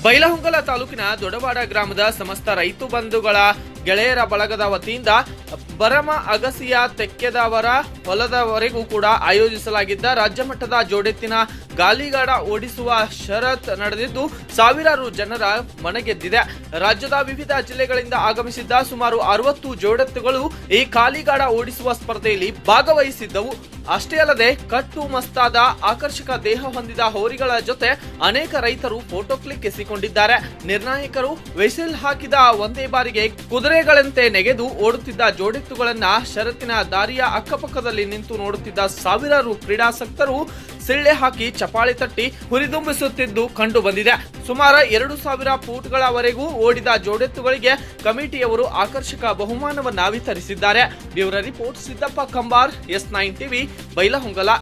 ಬೈಲಹೊಂಗಲ ತಾಲೂಕಿನ ದೊಡವಾಡ ಗ್ರಾಮದ ಸಮಸ್ತ ರೈತ ಬಂಧುಗಳ ಗೆಳೆಯರ ಬಳಗದ ವತಿಯಿಂದ ಬರಮ ಅಗಸಿಯ ತೆಕ್ಕೆದವರ ಹೊಲದವರೆಗೂ ಕೂಡ ಆಯೋಜಿಸಲಾಗಿದ್ದ ರಾಜ್ಯ ಮಟ್ಟದ ಜೋಡೆತ್ತಿನ ಗಾಲಿಗಾಡ ಓಡಿಸುವ ಷರತ್ ನಡೆದಿದ್ದು ಸಾವಿರಾರು ಜನರ ಮನಗೆದ್ದಿದೆ ರಾಜ್ಯದ ವಿವಿಧ ಜಿಲ್ಲೆಗಳಿಂದ ಆಗಮಿಸಿದ್ದ ಸುಮಾರು ಅರವತ್ತು ಜೋಡೆತ್ತುಗಳು ಈ ಕಾಲಿಗಾಡ ಓಡಿಸುವ ಸ್ಪರ್ಧೆಯಲ್ಲಿ ಭಾಗವಹಿಸಿದ್ದವು ಅಷ್ಟೇ ಅಲ್ಲದೆ ಕಟ್ಟು ಮಸ್ತಾದ ಆಕರ್ಷಕ ದೇಹ ಹೊಂದಿದ ಹೋರಿಗಳ ಜೊತೆ ಅನೇಕ ರೈತರು ಫೋಟೋ ಕ್ಲಿಕ್ ಎಸಿಕೊಂಡಿದ್ದಾರೆ ನಿರ್ಣಾಯಕರು ವೆಸಿಲ್ ಹಾಕಿದ ಒಂದೇ ಬಾರಿಗೆ ಕುದುರೆಗಳಂತೆ ನೆಗೆದು ಓಡುತ್ತಿದ್ದ ಜೋಡೆತ್ತುಗಳನ್ನ ಷರತ್ತಿನ ದಾರಿಯ ಅಕ್ಕಪಕ್ಕದಲ್ಲಿ ನಿಂತು ನೋಡುತ್ತಿದ್ದ ಸಾವಿರಾರು ಕ್ರೀಡಾಸಕ್ತರು ಸಿಳ್ಳೆ ಹಾಕಿ ಚಪಾಳಿ ತಟ್ಟಿ ಹುರಿದುಂಬಿಸುತ್ತಿದ್ದು ಕಂಡು ಬಂದಿದೆ ಸುಮಾರು ಎರಡು ಸಾವಿರ ಫೂಟ್ಗಳವರೆಗೂ ಓಡಿದ ಜೋಡೆತ್ತುಗಳಿಗೆ ಕಮಿಟಿಯವರು ಆಕರ್ಷಕ ಬಹುಮಾನವನ್ನ ವಿತರಿಸಿದ್ದಾರೆ bureau report Siddappa Kambar S nine TV Bailhongal